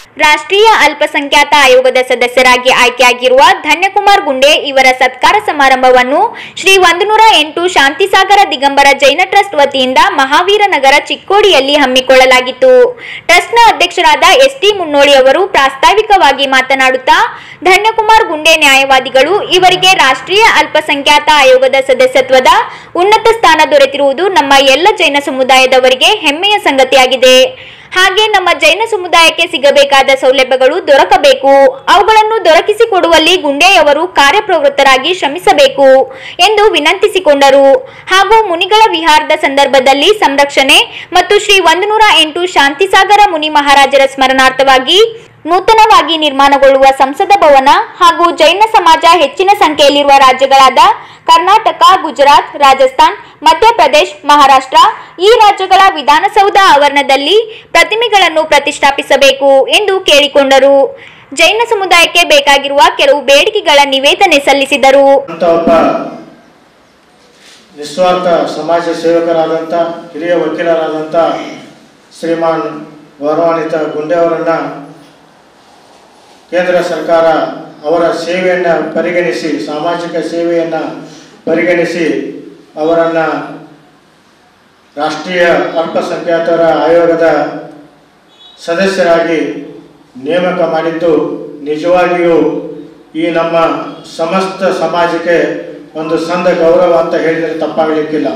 ರಾಷ್ಟ್ರೀಯ ಅಲ್ಪಸಂಖ್ಯಾತ ಆಯೋಗದ ಸದಸ್ಯರಾಗಿ ಆಯ್ಕೆಯಾಗಿರುವ ಧನ್ಯಕುಮಾರ್ ಗುಂಡೆ ಇವರ ಸತ್ಕಾರ ಸಮಾರಂಭವನ್ನು ಶ್ರೀ ಒಂದನೂರ ಎಂಟು ಶಾಂತಿಸಾಗರ ದಿಗಂಬರ ಜೈನ ಟ್ರಸ್ಟ್ ವತಿಯಿಂದ ಮಹಾವೀರ ನಗರ ಚಿಕ್ಕೋಡಿಯಲ್ಲಿ ಹಮ್ಮಿಕೊಳ್ಳಲಾಗಿತ್ತು ಟ್ರಸ್ಟ್ನ ಅಧ್ಯಕ್ಷರಾದ ಎಸ್ ಟಿ ಮುನ್ನೋಳಿ ಅವರು ಪ್ರಾಸ್ತಾವಿಕವಾಗಿ ಮಾತನಾಡುತ್ತಾ ಧನ್ಯಕುಮಾರ್ ಗುಂಡೆ ನ್ಯಾಯವಾದಿಗಳು ಇವರಿಗೆ ರಾಷ್ಟ್ರೀಯ ಅಲ್ಪಸಂಖ್ಯಾತ ಆಯೋಗದ ಸದಸ್ಯತ್ವದ ಉನ್ನತ ಸ್ಥಾನ ದೊರೆತಿರುವುದು ನಮ್ಮ ಎಲ್ಲ ಜೈನ ಸಮುದಾಯದವರಿಗೆ ಹೆಮ್ಮೆಯ ಸಂಗತಿಯಾಗಿದೆ ಹಾಗೆ ನಮ್ಮ ಜೈನ ಸಮುದಾಯಕ್ಕೆ ಸಿಗಬೇಕಾದ ಸೌಲಭ್ಯಗಳು ದೊರಕಬೇಕು ಅವುಗಳನ್ನು ದೊರಕಿಸಿಕೊಡುವಲ್ಲಿ ಗುಂಡೆಯವರು ಕಾರ್ಯಪ್ರವೃತ್ತರಾಗಿ ಶ್ರಮಿಸಬೇಕು ಎಂದು ವಿನಂತಿಸಿಕೊಂಡರು ಹಾಗೂ ಮುನಿಗಳ ವಿಹಾರದ ಸಂದರ್ಭದಲ್ಲಿ ಸಂರಕ್ಷಣೆ ಮತ್ತು ಶ್ರೀ ಒಂದನೂರ ಎಂಟು ಶಾಂತಿಸಾಗರ ಮುನಿ ಮಹಾರಾಜರ ಸ್ಮರಣಾರ್ಥವಾಗಿ ನೂತನವಾಗಿ ನಿರ್ಮಾಣಗೊಳ್ಳುವ ಸಂಸದ ಭವನ ಹಾಗೂ ಜೈನ ಸಮಾಜ ಹೆಚ್ಚಿನ ಸಂಖ್ಯೆಯಲ್ಲಿರುವ ರಾಜ್ಯಗಳಾದ ಕರ್ನಾಟಕ ಗುಜರಾತ್ ರಾಜಸ್ಥಾನ್ ಮಧ್ಯಪ್ರದೇಶ್ ಮಹಾರಾಷ್ಟ್ರ ಈ ರಾಜ್ಯಗಳ ವಿಧಾನಸೌಧ ಆವರಣದಲ್ಲಿ ಪ್ರತಿಮೆಗಳನ್ನು ಪ್ರತಿಷ್ಠಾಪಿಸಬೇಕು ಎಂದು ಕೇಳಿಕೊಂಡರು ಜೈನ ಸಮುದಾಯಕ್ಕೆ ಬೇಕಾಗಿರುವ ಕೆಲವು ಬೇಡಿಕೆಗಳ ನಿವೇದನೆ ಸಲ್ಲಿಸಿದರು ಅಂತ ಒಬ್ಬ ನಿಸ್ವಾರ್ಥ ಸಮಾಜ ಸೇವಕರಾದಂಥ ಹಿರಿಯ ವಕೀಲರಾದಂಥ ಶ್ರೀಮಾನ್ ಗೌರವಾನ್ವಿತ ಗುಂಡೆಯವರನ್ನು ಕೇಂದ್ರ ಸರ್ಕಾರ ಅವರ ಸೇವೆಯನ್ನು ಪರಿಗಣಿಸಿ ಸಾಮಾಜಿಕ ಸೇವೆಯನ್ನು ಪರಿಗಣಿಸಿ ಅವರನ್ನು ರಾಷ್ಟ್ರೀಯ ಅಲ್ಪಸಂಖ್ಯಾತರ ಆಯೋಗದ ಸದಸ್ಯರಾಗಿ ನೇಮಕ ಮಾಡಿದ್ದು ನಿಜವಾಗಿಯೂ ಈ ನಮ್ಮ ಸಮಸ್ತ ಸಮಾಜಕ್ಕೆ ಒಂದು ಸಂದ ಗೌರವ ಅಂತ ಹೇಳಿದರೆ ತಪ್ಪಾಗಲಿಕ್ಕಿಲ್ಲ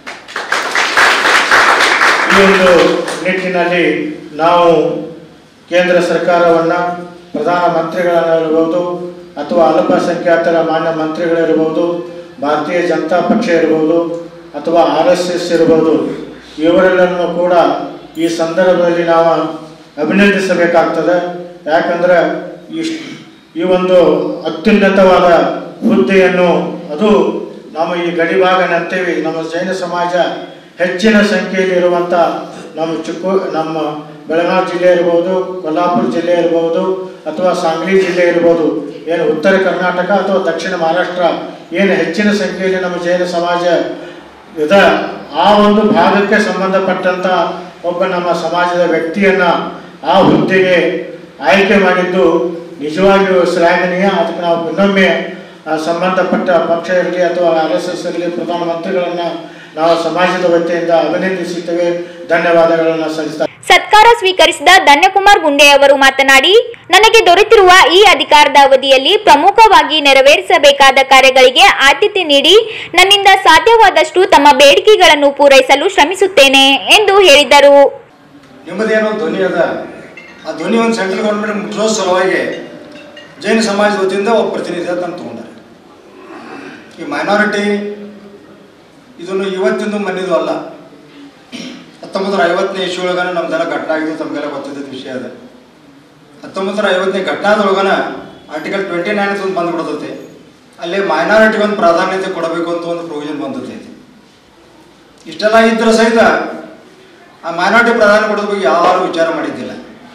ಈ ಒಂದು ನಿಟ್ಟಿನಲ್ಲಿ ನಾವು ಕೇಂದ್ರ ಸರ್ಕಾರವನ್ನು ಪ್ರಧಾನಮಂತ್ರಿಗಳನ್ನಿರ್ಬೋದು ಅಥವಾ ಅಲ್ಪಸಂಖ್ಯಾತರ ಮಾನ್ಯ ಮಂತ್ರಿಗಳಿರ್ಬೋದು ಭಾರತೀಯ ಜನತಾ ಪಕ್ಷ ಇರ್ಬೋದು ಅಥವಾ ಆರ್ ಎಸ್ ಎಸ್ ಇರ್ಬೋದು ಇವರೆಲ್ಲರನ್ನು ಕೂಡ ಈ ಸಂದರ್ಭದಲ್ಲಿ ನಾವು ಅಭಿನಂದಿಸಬೇಕಾಗ್ತದೆ ಯಾಕಂದ್ರೆ ಇಷ್ಟು ಈ ಒಂದು ಅತ್ಯುನ್ನತವಾದ ಹುದ್ದೆಯನ್ನು ಅದು ನಮ್ಮ ಈ ಗಡಿಭಾಗ ಅಂತೀವಿ ನಮ್ಮ ಜೈನ ಸಮಾಜ ಹೆಚ್ಚಿನ ಸಂಖ್ಯೆಯಲ್ಲಿ ಇರುವಂಥ ನಮ್ಮ ಚಿಕ್ಕೋ ನಮ್ಮ ಬೆಳಗಾವಿ ಜಿಲ್ಲೆ ಇರ್ಬೋದು ಕೊಲ್ಹಾಪುರ ಜಿಲ್ಲೆ ಇರ್ಬೋದು ಅಥವಾ ಸಾಂಗ್ಲಿ ಜಿಲ್ಲೆ ಇರ್ಬೋದು ಏನು ಉತ್ತರ ಕರ್ನಾಟಕ ಅಥವಾ ದಕ್ಷಿಣ ಮಹಾರಾಷ್ಟ್ರ ಏನು ಹೆಚ್ಚಿನ ಸಂಖ್ಯೆಯಲ್ಲಿ ನಮ್ಮ ಜೈನ ಸಮಾಜ ಇದೆ ಆ ಒಂದು ಭಾಗಕ್ಕೆ ಸಂಬಂಧಪಟ್ಟಂತ ಒಬ್ಬ ನಮ್ಮ ಸಮಾಜದ ವ್ಯಕ್ತಿಯನ್ನ ಆ ಹುದ್ದೆಗೆ ಆಯ್ಕೆ ಮಾಡಿದ್ದು ನಿಜವಾಗಿಯೂ ಶ್ಲಾಘನೀಯ ಅದಕ್ಕೆ ನಾವು ಇನ್ನೊಮ್ಮೆ ಆ ಸಂಬಂಧಪಟ್ಟ ಪಕ್ಷ ಇರಲಿ ಅಥವಾ ಆರ್ ಎಸ್ ಎಸ್ ಇರಲಿ ಪ್ರಧಾನಮಂತ್ರಿಗಳನ್ನ ನಾವು ಸಮಾಜದ ವತಿಯಿಂದ ಅಭಿನಂದಿಸುತ್ತೇವೆ ಧನ್ಯವಾದಗಳನ್ನು ಸಲ್ಲಿಸ್ತಾ ಸತ್ಕಾರ ಸ್ವೀಕರಿಸಿದ ಧನ್ಯಕುಮಾರ್ ಗುಂಡೆ ಅವರು ಮಾತನಾಡಿ ನನಗೆ ದೊರೆತಿರುವ ಈ ಅಧಿಕಾರದ ಅವಧಿಯಲ್ಲಿ ಪ್ರಮುಖವಾಗಿ ನೆರವೇರಿಸಬೇಕಾದ ಕಾರ್ಯಗಳಿಗೆ ಆದ್ಯತೆ ನೀಡಿ ನನ್ನಿಂದ ಸಾಧ್ಯವಾದಷ್ಟು ತಮ್ಮ ಬೇಡಿಕೆಗಳನ್ನು ಪೂರೈಸಲು ಶ್ರಮಿಸುತ್ತೇನೆ ಎಂದು ಹೇಳಿದರು ನಿಮ್ಮದೇನೋ ಧ್ವನಿ ಅದ ಆ ಧ್ವನಿ ಒಂದು ಸೆಂಟ್ರಲ್ ಗೌರ್ಮೆಂಟ್ ಮುಗಿಸೋ ಸಲುವಾಗಿ ಜೈನ ಸಮಾಜದ ವತಿಯಿಂದ ಒಬ್ಬ ಪ್ರತಿನಿಧಿ ಅಂತ ತಗೊಂಡಾರೆ ಈ ಮೈನಾರಿಟಿ ಇದನ್ನು ಇವತ್ತಿಂದು ಮನೆಯದು ಅಲ್ಲ ಹತ್ತೊಂಬತ್ತು ನೂರ ಐವತ್ತನೇ ಇಶ್ಯೊಳಗನ ನಮ್ದೆಲ್ಲ ಘಟನೆ ಆಗಿದ್ದು ತಮಗೆಲ್ಲ ಗೊತ್ತಿದ್ದ ವಿಷಯ ಅದ ಹತ್ತೊಂಬತ್ತು ನೂರ ಐವತ್ತನೇ ಘಟನಾದೊಳಗನ ಆರ್ಟಿಕಲ್ ಟ್ವೆಂಟಿ ನೈನ್ ಅಂತ ಒಂದು ಬಂದ್ಬಿಡ್ತೈತಿ ಅಲ್ಲಿ ಮೈನಾರಿಟಿಗೆ ಒಂದು ಪ್ರಾಧಾನ್ಯತೆ ಕೊಡಬೇಕು ಅಂತ ಒಂದು ಪ್ರೊವಿಷನ್ ಬಂದೈತಿ ಇಷ್ಟೆಲ್ಲ ಇದ್ರೂ ಸಹಿತ ಆ ಮೈನಾರಿಟಿ ಪ್ರಾಧಾನ್ಯ ಕೊಡೋದ್ರ ಬಗ್ಗೆ ಯಾರು ವಿಚಾರ ಮಾಡಿದ್ದಿಲ್ಲ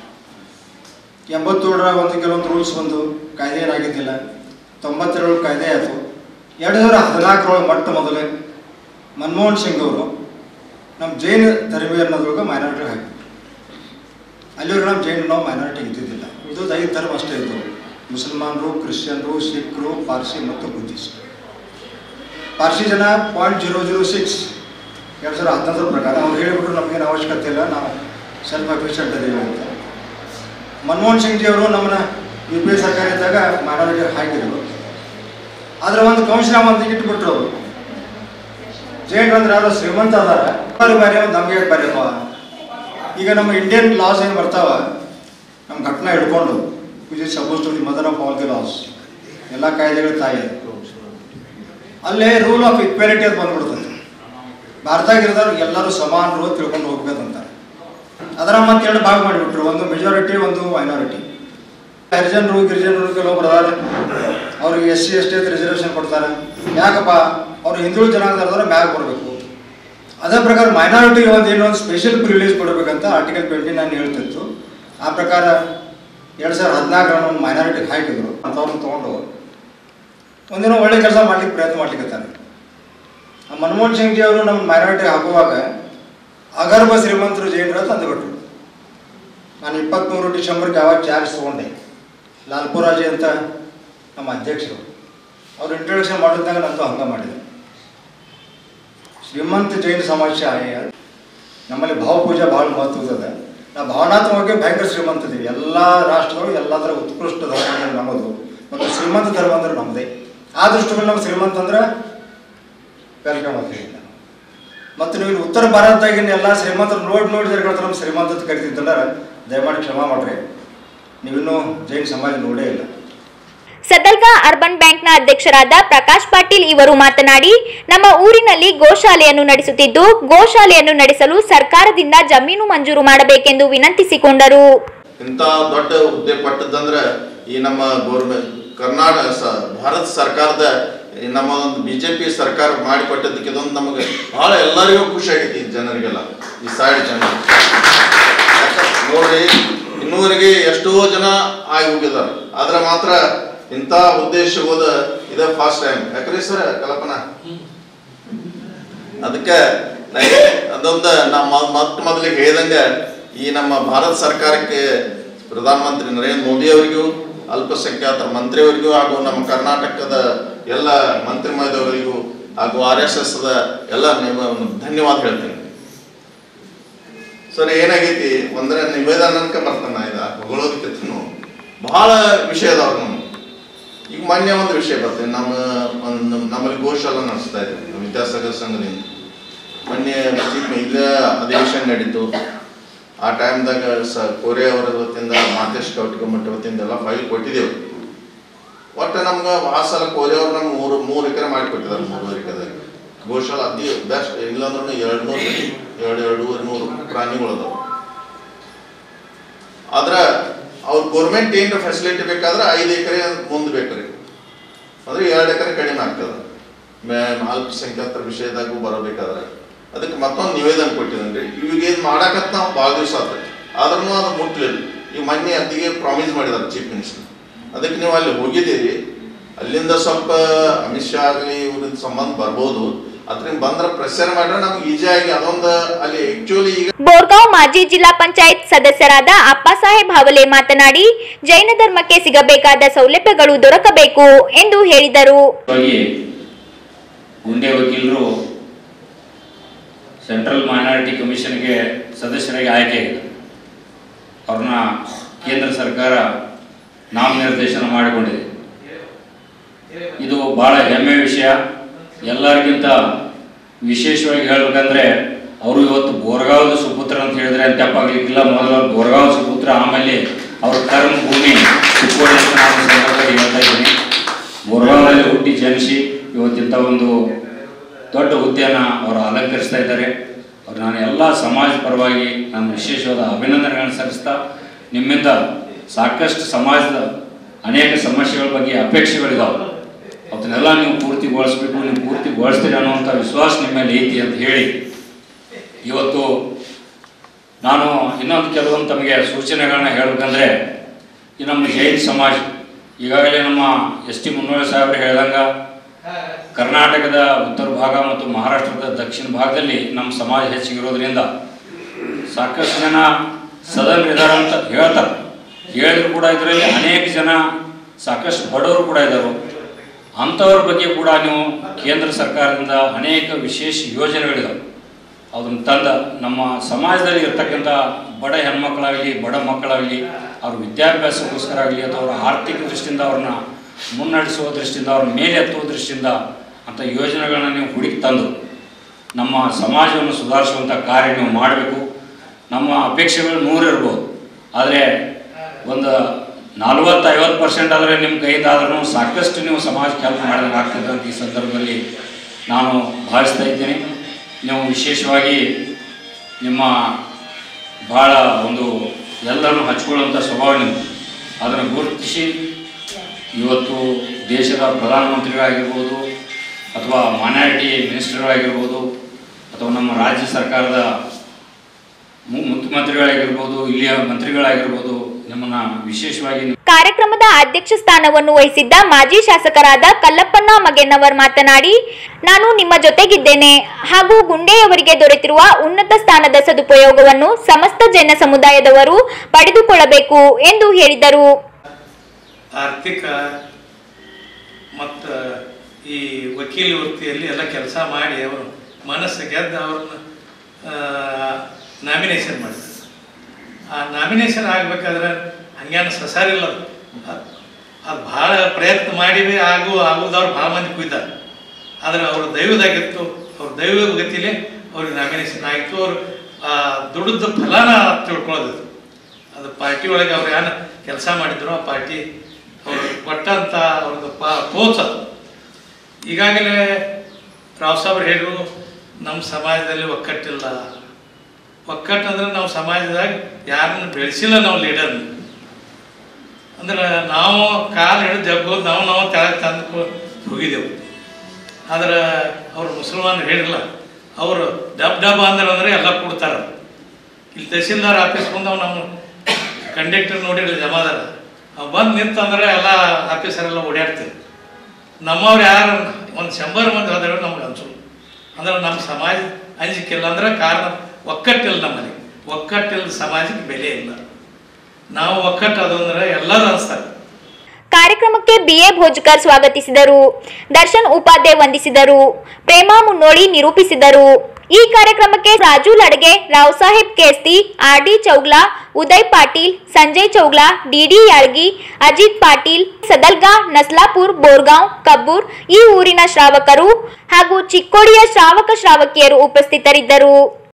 ಎಂಬತ್ತೇಳರಾಗ ಒಂದು ಕೆಲವೊಂದು ರೂಲ್ಸ್ ಬಂದು ಕಾಯ್ದೆ ಏನಾಗಿದ್ದಿಲ್ಲ ತೊಂಬತ್ತೆರಡು ಕಾಯ್ದೆ ಆಯಿತು ಎರಡು ಸಾವಿರ ಹದಿನಾಲ್ಕರೊಳಗೆ ಮೊಟ್ಟ ಮೊದಲೇ ಮನಮೋಹನ್ ಸಿಂಗ್ ಅವರು ನಮ್ಮ ಜೈನ ಧರ್ಮೀಯ ಅನ್ನೋದ್ರೊಳಗೆ ಮೈನಾರಿಟಿ ಹಾಕಿ ಅಲ್ಲಿವರೆಗೆ ನಮ್ಮ ಜೈನ ನಾವು ಮೈನಾರಿಟಿ ಇದ್ದಿದ್ದಿಲ್ಲ ಇದು ಐದು ಧರ್ಮ ಅಷ್ಟೇ ಇದ್ದವು ಮುಸಲ್ಮಾನರು ಕ್ರಿಶ್ಚಿಯನ್ರು ಸಿಖ್ರು ಪಾರ್ಸಿ ಮತ್ತು ಬುದ್ಧಿಸ್ಟ್ ಪಾರ್ಸಿ ಜನ ಪಾಯಿಂಟ್ ಜೀರೋ ಜೀರೋ ಸಿಕ್ಸ್ ಎರಡು ಸಾವಿರ ಹತ್ತೊಂದರ ಪ್ರಕಾರ ಅವ್ರು ಹೇಳಿಬಿಟ್ರು ನಮಗೇನು ಅವಶ್ಯಕತೆ ಇಲ್ಲ ನಾವು ಸೆಲ್ಫ್ ಅಫಿಷಿಯಂಟ್ ಅದೀವಿ ಅಂತ ಮನಮೋಹನ್ ಸಿಂಗ್ ಜಿ ಅವರು ನಮ್ಮನ್ನ ಯು ಪಿ ಎ ಸರ್ಕಾರ ಇದ್ದಾಗ ಮೈನಾರಿಟಿ ಹಾಕಿದ್ರು ಆದ್ರೆ ಒಂದು ಕೌನ್ಸಿಲ್ ಒಂದು ಇಟ್ಬಿಟ್ರು ಅವರು ಜೈನ್ ಅಂದ್ರೆ ಯಾರು ಶ್ರೀಮಂತ ಅದಾರ ಅವ್ರು ಬೇರೆ ಒಂದು ನಮಗೆ ಬೇರೆಪ್ಪ ಈಗ ನಮ್ಮ ಇಂಡಿಯನ್ ಲಾಸ್ ಏನು ಬರ್ತಾವ ನಮ್ಮ ಘಟನೆ ಹಿಡ್ಕೊಂಡು which is suppose to the mother of all the laws ಎಲ್ಲ ಕಾಯ್ದೆಗಳ ತಾಯಿ ಅದು. ಅಲ್ಲೇ ರೂಲ್ ಆಫ್ ಇಕ್ವಾಲಿಟಿ ಅಂತ ಬಂದ್ಬಿಡ್ತದೆ ಭಾರತಾಗ ಇರೋದವ್ರು ಎಲ್ಲರೂ ಸಮಾನರು ಅಂತ ತಿಳ್ಕೊಂಡು ಹೋಗ್ಬೇಕಂತ ಅದರ ಮತ್ತೆ ಎರಡು ಭಾಗ ಮಾಡಿಬಿಟ್ರು ಒಂದು ಮೆಜಾರಿಟಿ ಒಂದು ಮೈನಾರಿಟಿ ಹರಿಜನರು ಗಿರಿಜನರು ಕೆಲವೊಬ್ರು ಅದಾರ ಅವ್ರಿಗೆ ಎಸ್ ಸಿ ಎಸ್ ಟಿ ಅಂತ ರಿಸರ್ವೇಷನ್ ಕೊಡ್ತಾರೆ ಯಾಕಪ್ಪ ಅವ್ರು ಹಿಂದುಳಿದ ಜನಾಂಗದವ್ರ ಮ್ಯಾಗ ಬರಬೇಕು ಅದೇ ಪ್ರಕಾರ ಮೈನಾರಿಟಿಗೆ ಒಂದು ಏನೋ ಒಂದು ಸ್ಪೆಷಲ್ ಪ್ರಿವಿಲೇಜ್ ಕೊಡಬೇಕಂತ ಆರ್ಟಿಕಲ್ ಟ್ವೆಂಟಿ ನೈನ್ ಹೇಳ್ತಿತ್ತು ಆ ಪ್ರಕಾರ ಎರಡು ಸಾವಿರದ ಹದಿನಾಲ್ಕರ ಒಂದು ಮೈನಾರಿಟಿಗೆ ಹಾಕಿದ್ರು ಅಂಥವ್ರನ್ನ ತೊಗೊಂಡು ಒಂದಿನ ಒಳ್ಳೆ ಕೆಲಸ ಮಾಡ್ಲಿಕ್ಕೆ ಪ್ರಯತ್ನ ಮಾಡ್ಲಿಕ್ಕೆ ಆ ಮನಮೋಹನ್ ಸಿಂಗ್ ಜಿ ಅವರು ನಮ್ಮ ಮೈನಾರಿಟಿ ಹಾಕುವಾಗ ಅಗರ್ಭ ಶ್ರೀಮಂತರು ಜೈನರ ತಂದುಬಿಟ್ರು ನಾನು ಇಪ್ಪತ್ತ್ಮೂರು ಡಿಸೆಂಬರ್ಗೆ ಯಾವಾಗ ಚಾರ್ಜ್ ತೊಗೊಂಡೆ ಲಾಲ್ಪುರಾಜಿ ಅಂತ ನಮ್ಮ ಅಧ್ಯಕ್ಷರು ಅವ್ರು ಇಂಟ್ರೊಡಕ್ಷನ್ ಮಾಡಿದಾಗ ನಂದು ಹಂಗೆ ಮಾಡಿದೆ ಶ್ರೀಮಂತ ಜೈನ ಸಮಾಜ ನಮ್ಮಲ್ಲಿ ಭಾವಪೂಜೆ ಭಾಳ ಮಹತ್ವದ ನಾವು ಭಾವನಾತ್ಮಕವಾಗಿ ಭಯಂಕರ ಶ್ರೀಮಂತ ಇದೀವಿ ಎಲ್ಲ ರಾಷ್ಟ್ರದೊಳಗೆ ಎಲ್ಲದರ ಉತ್ಕೃಷ್ಟ ಧರ್ಮ ಅಂದ್ರೆ ನಮ್ಮದು ಮತ್ತು ಶ್ರೀಮಂತ ಧರ್ಮ ಅಂದ್ರೆ ನಮ್ಮದೇ ಆ ದೃಷ್ಟಿಯಲ್ಲಿ ನಮ್ಮ ಶ್ರೀಮಂತ ಅಂದ್ರೆ ವೆಲ್ಕಮ್ ಅಂತ ಹೇಳಿ ನಾನು ಮತ್ತು ನೀವು ಇಲ್ಲಿ ಉತ್ತರ ಭಾರತದಾಗಿನ ಎಲ್ಲ ಶ್ರೀಮಂತರು ನೋಡಿ ನೋಡಿದ್ರೆ ಹೇಳ್ತಾರೆ ನಮ್ಮ ಶ್ರೀಮಂತ ಅಂತ ಕರಿತಿದ್ದಲ್ಲ ದಯಮಾಡಿ ಕ್ಷಮಾ ಮಾಡ್ರಿ ನೀವಿನ್ನೂ ಜೈನ ಸಮಾಜ ನೋಡೇ ಇಲ್ಲ ಸದಲ್ಗಾ ಅರ್ಬನ್ ಬ್ಯಾಂಕ್ನ ಅಧ್ಯಕ್ಷರಾದ ಪ್ರಕಾಶ್ ಪಾಟೀಲ್ ಇವರು ಮಾತನಾಡಿ ನಮ್ಮ ಊರಿನಲ್ಲಿ ಗೋಶಾಲೆಯನ್ನು ನಡೆಸುತ್ತಿದ್ದು ಗೋಶಾಲೆಯನ್ನು ನಡೆಸಲು ಸರ್ಕಾರದಿಂದ ಜಮೀನು ಮಂಜೂರು ಮಾಡಬೇಕೆಂದು ವಿನಂತಿಸಿಕೊಂಡರು ಇಂಥ ದೊಡ್ಡ ಹುದ್ದೆ ಪಟ್ಟದಂದ್ರೆ ಈ ನಮ್ಮ ಗೌರ್ಮೆಂಟ್ ಕರ್ನಾಟಕ ಸ ಭಾರತ ಸರ್ಕಾರದ ಈ ನಮ್ಮ ಒಂದು ಬಿ ಜೆ ಪಿ ಸರ್ಕಾರ ಮಾಡಿಕೊಟ್ಟದಕ್ಕೆ ಇದೊಂದು ನಮಗೆ ಭಾಳ ಎಲ್ಲರಿಗೂ ಖುಷಿ ಆಗೈತಿ ಈ ಜನರಿಗೆಲ್ಲ ಈ ಸೈಡ್ ಜನ ಯಾಕಂದ್ರೆ ನೋಡ್ರಿ ಇನ್ನೂವರೆಗೆ ಎಷ್ಟೋ ಜನ ಆಗಿ ಹೋಗಿದ್ದಾರೆ ಆದ್ರೆ ಮಾತ್ರ ಇಂಥ ಹುದ್ದೆ ಸಿಗೋದು ಇದೇ ಫಾಸ್ಟ್ ಟೈಮ್ ಯಾಕ್ರಿ ಸರ್ ಕಲ್ಪನಾ ಅದಕ್ಕೆ ನನಗೆ ಅದೊಂದು ನಮ್ಮ ಮೊಟ್ಟ ಮೊದಲಿಗೆ ಹೇಳ್ದಂಗೆ ಈ ನಮ್ಮ ಭಾರತ ಸರ್ಕಾರಕ್ಕೆ ಪ್ರಧಾನಮಂತ್ರಿ ನರೇಂದ್ರ ಮೋದಿ ಅವರಿಗೂ ಅಲ್ಪಸಂಖ್ಯಾತರ ಮಂತ್ರಿಯವರಿಗೂ ಹಾಗೂ ನಮ್ಮ ಕರ್ನಾಟಕದ ಎಲ್ಲ ಮಂತ್ರಿ ಮಹೋದಯವರಿಗೂ ಹಾಗೂ ಆರ್ ಎಸ್ ಎಸ್ ಎಲ್ಲ ನೀವು ಧನ್ಯವಾದ ಹೇಳ್ತೀನಿ ಸರ್ ಏನಾಗೈತಿ ಒಂದ್ರೆ ನಿವೇದನಕ್ಕ ಬರ್ತಾನ ಇದ ಹೊಗಳೋದಕ್ಕಿಂತನು ಬಹಳ ವಿಷಯ ಅದಾವ ನಮ್ಮ ಈಗ ಮೊನ್ನೆ ಒಂದು ವಿಷಯ ಬರ್ತದೆ ನಮ್ಮ ಒಂದು ನಮ್ಮಲ್ಲಿ ಗೋಶಾಲ ನಡೆಸ್ತಾ ಇದ್ದೀವಿ ನಮ್ಮ ವಿದ್ಯಾಸಾಗರ ಸಂಘದಿಂದ ಮೊನ್ನೆ ಚೀಫ್ ಇಲ್ಲೇ ಅಧಿವೇಶನ ನಡೀತು ಆ ಟೈಮ್ದಾಗ ಸ ಕೋರೆ ಅವರ ವತಿಯಿಂದ ಮಾತೇಶ್ ಕೌಟಿಕಮಠ ವತಿಯಿಂದ ಎಲ್ಲ ಫೈಲ್ ಕೊಟ್ಟಿದ್ದೇವೆ ಒಟ್ಟು ನಮ್ಗೆ ಆ ಸಲ ಕೋರೆ ಅವ್ರು ನಮ್ಗೆ ಮೂರು ಮೂರು ಎಕರೆ ಮಾಡಿಕೊಟ್ಟಿದ್ದಾರೆ ಮೂರುವರೆ ಎಕರೆದಾಗ ಗೋಶಾಲ ಅತಿ ಬೆಸ್ಟ್ ಇಲ್ಲಾಂದ್ರೂ ಎರಡು ನೂರು ಎರಡು ಎರಡೂವರೆ ನೂರು ಪ್ರಾಣಿಗಳು ಅದಾವ ಆದ್ರ ಅವ್ರ ಗೌರ್ಮೆಂಟ್ ಏನ್ರ ಫೆಸಿಲಿಟಿ ಬೇಕಾದ್ರೆ ಐದು ಎಕರೆ ಮುಂದೆ ಬೇಕ್ರಿ ಅಂದ್ರೆ ಎರಡು ಎಕರೆ ಕಡಿಮೆ ಆಗ್ತದೆ ಮೇ- ಅಲ್ಪಸಂಖ್ಯಾತರ ವಿಷಯದಾಗೂ ಬರಬೇಕಾದ್ರೆ ಅದಕ್ಕೆ ಮತ್ತೊಂದು ನಿವೇದನೆ ಕೊಟ್ಟಿದ್ದೀನಿ ಇವಾಗ ಏನು ಮಾಡಾಕತ್ ನಾವು ಭಾಳ ದಿವಸ ಆತ ಆದ್ರೂ ಅದು ಮುಟ್ಲಿಲ್ಲ ಈಗ ಮೊನ್ನೆ ಅದಿಗೆ ಪ್ರಾಮಿಸ್ ಮಾಡಿದಾರೆ ಚೀಫ್ ಮಿನಿಸ್ಟರ್ ಅದಕ್ಕೆ ನೀವು ಅಲ್ಲಿ ಹೋಗಿದ್ದೀರಿ ಅಲ್ಲಿಂದ ಸ್ವಲ್ಪ ಅಮಿತ್ ಶಾ ಆಗಲಿ ಇವ್ರದ್ದು ಸಂಬಂಧ ಬರ್ಬೋದು ಅದ್ರಿಂದ ಬಂದ್ರೆ ಪ್ರೆಸರ್ ಮಾಡ್ರೆ ನಮ್ಗೆ ಈಜಿಯಾಗಿ ಅದೊಂದು ಅಲ್ಲಿ ಆಕ್ಚುಲಿ ಈಗ ಬೋರ್ಗಾಂವ್ ಮಾಜಿ ಜಿಲ್ಲಾ ಪಂಚಾಯತ್ ಸದಸ್ಯರಾದ ಅಪ್ಪಸಾಹೇಬ್ ಹವಲೆ ಮಾತನಾಡಿ ಜೈನ ಧರ್ಮಕ್ಕೆ ಸಿಗಬೇಕಾದ ಸೌಲಭ್ಯಗಳು ದೊರಕಬೇಕು ಎಂದು ಹೇಳಿದರು ಹಾಗಾಗಿ ಗುಂಡೆ ವಕೀಲರು ಸೆಂಟ್ರಲ್ ಮೈನಾರಿಟಿ ಕಮಿಷನ್ಗೆ ಸದಸ್ಯರಾಗಿ ಆಯ್ಕೆಯಾಗಿದ್ದಾರೆ ಅವ್ರನ್ನ ಕೇಂದ್ರ ಸರ್ಕಾರ ನಾಮನಿರ್ದೇಶನ ಮಾಡಿಕೊಂಡಿದೆ ಇದು ಭಾಳ ಹೆಮ್ಮೆ ವಿಷಯ ಎಲ್ಲರಿಗಿಂತ ವಿಶೇಷವಾಗಿ ಹೇಳ್ಬೇಕಂದ್ರೆ ಅವರು ಇವತ್ತು ಬೋರ್ಗಾವದ ಸುಪುತ್ರ ಅಂತ ಹೇಳಿದ್ರೆ ಅಂತ ತಪ್ಪಾಗ್ಲಿಕ್ಕಿಲ್ಲ ಮೊದಲು ಅವ್ರು ಬೋರ್ಗಾವ್ ಸುಪುತ್ರ ಆಮೇಲೆ ಅವ್ರ ಕರ್ಮ ಭೂಮಿ ಚಿಕ್ಕೋಡಿ ಅಂತ ನಾನು ಸಂದರ್ಭದಲ್ಲಿ ಹೇಳ್ತಾ ಇದ್ದೀನಿ ಬೋರ್ಗಾವ್ನಲ್ಲಿ ಹುಟ್ಟಿ ಜನಿಸಿ ಇವತ್ತಿಂಥ ಒಂದು ದೊಡ್ಡ ಹುದ್ದೆಯನ್ನು ಅವರು ಅಲಂಕರಿಸ್ತಾ ಇದ್ದಾರೆ ಅವ್ರು ನಾನು ಎಲ್ಲ ಸಮಾಜ ಪರವಾಗಿ ನಾನು ವಿಶೇಷವಾದ ಅಭಿನಂದನೆಗಳನ್ನು ಸಲ್ಲಿಸ್ತಾ ನಿಮ್ಮಿಂದ ಸಾಕಷ್ಟು ಸಮಾಜದ ಅನೇಕ ಸಮಸ್ಯೆಗಳ ಬಗ್ಗೆ ಅಪೇಕ್ಷೆಗಳಿದಾವೆ ಅದನ್ನೆಲ್ಲ ನೀವು ಪೂರ್ತಿಗೊಳಿಸ್ಬೇಕು ನೀವು ಪೂರ್ತಿಗೊಳಿಸ್ತೀರಿ ಅನ್ನುವಂಥ ವಿಶ್ವಾಸ ನಿಮ್ಮ ಮೇಲೆ ಐತಿ ಅಂತ ಹೇಳಿ ಇವತ್ತು ನಾನು ಇನ್ನೊಂದು ಕೆಲವೊಂದು ತಮಗೆ ಸೂಚನೆಗಳನ್ನ ಹೇಳ್ಬೇಕಂದ್ರೆ ಈ ನಮ್ಮ ಜೈನ ಸಮಾಜ ಈಗಾಗಲೇ ನಮ್ಮ ಎಸ್ ಟಿ ಮುನ್ನೋಳಿ ಸಾಹೇಬರು ಹೇಳ್ದಂಗೆ ಕರ್ನಾಟಕದ ಉತ್ತರ ಭಾಗ ಮತ್ತು ಮಹಾರಾಷ್ಟ್ರದ ದಕ್ಷಿಣ ಭಾಗದಲ್ಲಿ ನಮ್ಮ ಸಮಾಜ ಹೆಚ್ಚಿಗಿರೋದ್ರಿಂದ ಸಾಕಷ್ಟು ಜನ ಸದನ್ ಇದ್ದಾರೆ ಅಂತ ಹೇಳ್ತಾರೆ ಹೇಳಿದ್ರು ಕೂಡ ಇದರಲ್ಲಿ ಅನೇಕ ಜನ ಸಾಕಷ್ಟು ಬಡವರು ಕೂಡ ಇದ್ದಾರೆ ಅಂಥವ್ರ ಬಗ್ಗೆ ಕೂಡ ನೀವು ಕೇಂದ್ರ ಸರ್ಕಾರದಿಂದ ಅನೇಕ ವಿಶೇಷ ಯೋಜನೆಗಳಿದಾವೆ ಅದನ್ನ ತಂದ ನಮ್ಮ ಸಮಾಜದಲ್ಲಿ ಇರ್ತಕ್ಕಂಥ ಬಡ ಹೆಣ್ಮಕ್ಳಾಗಲಿ ಬಡ ಮಕ್ಕಳಾಗಲಿ ಅವ್ರ ವಿದ್ಯಾಭ್ಯಾಸಕ್ಕೋಸ್ಕರ ಆಗಲಿ ಅಥವಾ ಅವರ ಆರ್ಥಿಕ ದೃಷ್ಟಿಯಿಂದ ಅವ್ರನ್ನ ಮುನ್ನಡೆಸುವ ದೃಷ್ಟಿಯಿಂದ ಅವ್ರ ಮೇಲೆ ಎತ್ತುವ ದೃಷ್ಟಿಯಿಂದ ಅಂಥ ಯೋಜನೆಗಳನ್ನ ನೀವು ಹುಡುಕಿ ತಂದು ನಮ್ಮ ಸಮಾಜವನ್ನು ಸುಧಾರಿಸುವಂಥ ಕಾರ್ಯ ನೀವು ಮಾಡಬೇಕು ನಮ್ಮ ಅಪೇಕ್ಷೆಗಳು ನೂರು ಇರ್ಬೋದು ಆದರೆ ಒಂದು ನಲ್ವತ್ತು ಐವತ್ತು ಪರ್ಸೆಂಟ್ ಆದರೆ ನಿಮ್ಮ ಕೈದಾದ್ರೂ ಸಾಕಷ್ಟು ನೀವು ಸಮಾಜ ಕೆಲಸ ಮಾಡಿದಂಗೆ ಆಗ್ತದೆ ಅಂತ ಈ ಸಂದರ್ಭದಲ್ಲಿ ನಾನು ಭಾವಿಸ್ತಾ ಇದ್ದೀನಿ ನೀವು ವಿಶೇಷವಾಗಿ ನಿಮ್ಮ ಭಾಳ ಒಂದು ಎಲ್ಲರನ್ನು ಹಚ್ಕೊಳ್ಳುವಂಥ ಸ್ವಭಾವ ನಿಮ್ಮದು ಅದನ್ನು ಗುರುತಿಸಿ ಇವತ್ತು ದೇಶದ ಪ್ರಧಾನಮಂತ್ರಿಗಳಾಗಿರ್ಬೋದು ಅಥವಾ ಮೈನಾರಿಟಿ ಮಿನಿಸ್ಟರ್ಗಳಾಗಿರ್ಬೋದು ಅಥವಾ ನಮ್ಮ ರಾಜ್ಯ ಸರ್ಕಾರದ ಮು- ಮುಖ್ಯಮಂತ್ರಿಗಳಾಗಿರ್ಬೋದು ಇಲ್ಲಿಯ ಮಂತ್ರಿಗಳಾಗಿರ್ಬೋದು ನಿಮ್ಮನ್ನು ಕಾರ್ಯಕ್ರಮವನ್ನು ವಿಶೇಷವಾಗಿ ಕಾರ್ಯಕ್ರಮದ ಅಧ್ಯಕ್ಷ ಸ್ಥಾನವನ್ನು ವಹಿಸಿದ್ದ ಮಾಜಿ ಶಾಸಕರಾದ ಕಲ್ಲಪ್ಪಣ್ಣ ಮಗೆನ್ನವರ್ ಮಾತನಾಡಿ ನಾನು ನಿಮ್ಮ ಜೊತೆಗಿದ್ದೇನೆ ಹಾಗೂ ಗುಂಡೆಯವರಿಗೆ ದೊರೆತಿರುವ ಉನ್ನತ ಸ್ಥಾನದ ಸದುಪಯೋಗವನ್ನು ಸಮಸ್ತ ಜನ ಸಮುದಾಯದವರು ಪಡೆದುಕೊಳ್ಳಬೇಕು ಎಂದು ಹೇಳಿದರು ಆರ್ಥಿಕ ಮತ್ತು ಈ ವಕೀಲಿ ವೃತ್ತಿಯಲ್ಲಿ ಎಲ್ಲ ಕೆಲಸ ಮಾಡಿ ಅವರು ಮನಸ್ಸು ಗೆದ್ದು ಅವ್ರನ್ನ ನಾಮಿನೇಷನ್ ಮಾಡಿದ್ರು ಆ ನಾಮಿನೇಷನ್ ಆಗಬೇಕಾದ್ರೆ ಹಂಗೇನು ಸಸಾರಿಲ್ಲ ಅದು ಅದ್- ಅದು ಭಾಳ ಪ್ರಯತ್ನ ಮಾಡಿವೆ ಆಗು ಆಗುದವ್ರು ಭಾಳ ಮಂದಿ ಕುಯ್ದಾರೆ ಆದರೆ ಅವ್ರ ದೈವದಾಗಿತ್ತು ಅವ್ರ ದೈವ ಗತಿಲೇ ಅವ್ರಿಗೆ ನಾಮಿನೇಷನ್ ಆಯಿತು ಅವ್ರು ಆ ದುಡಿದ ಫಲನ ತಿಳ್ಕೊಳ್ಳೋದಿತ್ತು ಅದು ಪಾರ್ಟಿ ಒಳಗೆ ಅವ್ರು ಏನು ಕೆಲಸ ಮಾಡಿದ್ರು ಆ ಪಾರ್ಟಿ ಅವರು ಕೊಟ್ಟಂಥ ಅವ್ರದ್ದು ಪಾ ಕೋಚ್ ಅದು ಈಗಾಗಲೇ ರಾವ್ ಸಾಬ್ರು ಹೇಳಿದ್ರು ನಮ್ಮ ಸಮಾಜದಲ್ಲಿ ಒಕ್ಕಟ್ಟಿಲ್ಲ ಒಕ್ಕಟ್ಟು ಅಂದ್ರೆ ನಾವು ಸಮಾಜದಾಗ ಯಾರನ್ನು ಬೆಳೆಸಿಲ್ಲ ನಾವು ಲೀಡರ್ ಅಂದ್ರೆ ನಾವು ಕಾಲು ಹಿಡಿದು ಜಗ್ಗೋದು ನಾವು ನಾವು ತೆಳಗೆ ತಂದು ಹೋಗಿದ್ದೆವು ಆದ್ರೆ ಅವ್ರು ಮುಸಲ್ಮಾನರು ಹೇಳಿಲ್ಲ ಅವರು ಡಬ್ ಡಬ್ ಅಂದ್ರೆ ಅಂದ್ರೆ ಎಲ್ಲ ಕೊಡ್ತಾರ ಇಲ್ಲಿ ತಹಸೀಲ್ದಾರ್ ಆಫೀಸ್ ಬಂದು ಅವ್ನು ನಮ್ಮ ಕಂಡಕ್ಟರ್ ನೋಡಿರಲಿ ಜಮಾದಾರ ಅವ್ ಬಂದು ನಿಂತಂದ್ರೆ ಎಲ್ಲ ಆಫೀಸರೆಲ್ಲ ಓಡಾಡ್ತೀವಿ ನಮ್ಮವ್ರು ಯಾರು ಒಂದು ಶಂಬರ್ ಮಂದಿ ಹೋದ್ರೆ ನಮ್ಗೆ ಅನ್ಸಲ್ಲ ಅಂದ್ರೆ ನಮ್ಮ ಸಮಾಜ ಅಂಜಿಕಿಲ್ಲ ಅಂದ್ರೆ ಕಾರಣ ಒಕ್ಕಟ್ಟಿಲ್ಲ ನಮ್ಮಲ್ಲಿ ಒಕ್ಕಟ್ಟಿಲ್ಲದ ಸಮಾಜಕ್ಕೆ ಬೆಲೆ ಇಲ್ಲ ನಾವು ಒಕ್ಕಟ್ಟು ಅದು ಅಂದ್ರೆ ಎಲ್ಲರೂ ಅನ್ಸ್ತಾರೆ ಕಾರ್ಯಕ್ರಮಕ್ಕೆ ಬಿಎ ಭೋಜ್ಕರ್ ಸ್ವಾಗತಿಸಿದರು ದರ್ಶನ್ ಉಪಾಧ್ಯಾಯ ವಂದಿಸಿದರು ಪ್ರೇಮಾ ಮುನ್ನೋಳಿ ನಿರೂಪಿಸಿದರು ಈ ಕಾರ್ಯಕ್ರಮಕ್ಕೆ Raju Ladge Rao Saheb Kesti R D Chougla Uday Patil Sanjay Chougla D D Yalgi Ajit Patil Sadalga Naslapur Borgaon Kabbur ಈ ಊರಿನ ಶ್ರಾವಕರು ಹಾಗೂ ಚಿಕ್ಕೋಡಿಯ ಶ್ರಾವಕ ಶ್ರಾವಕಿಯರು ಉಪಸ್ಥಿತರಿದ್ದರು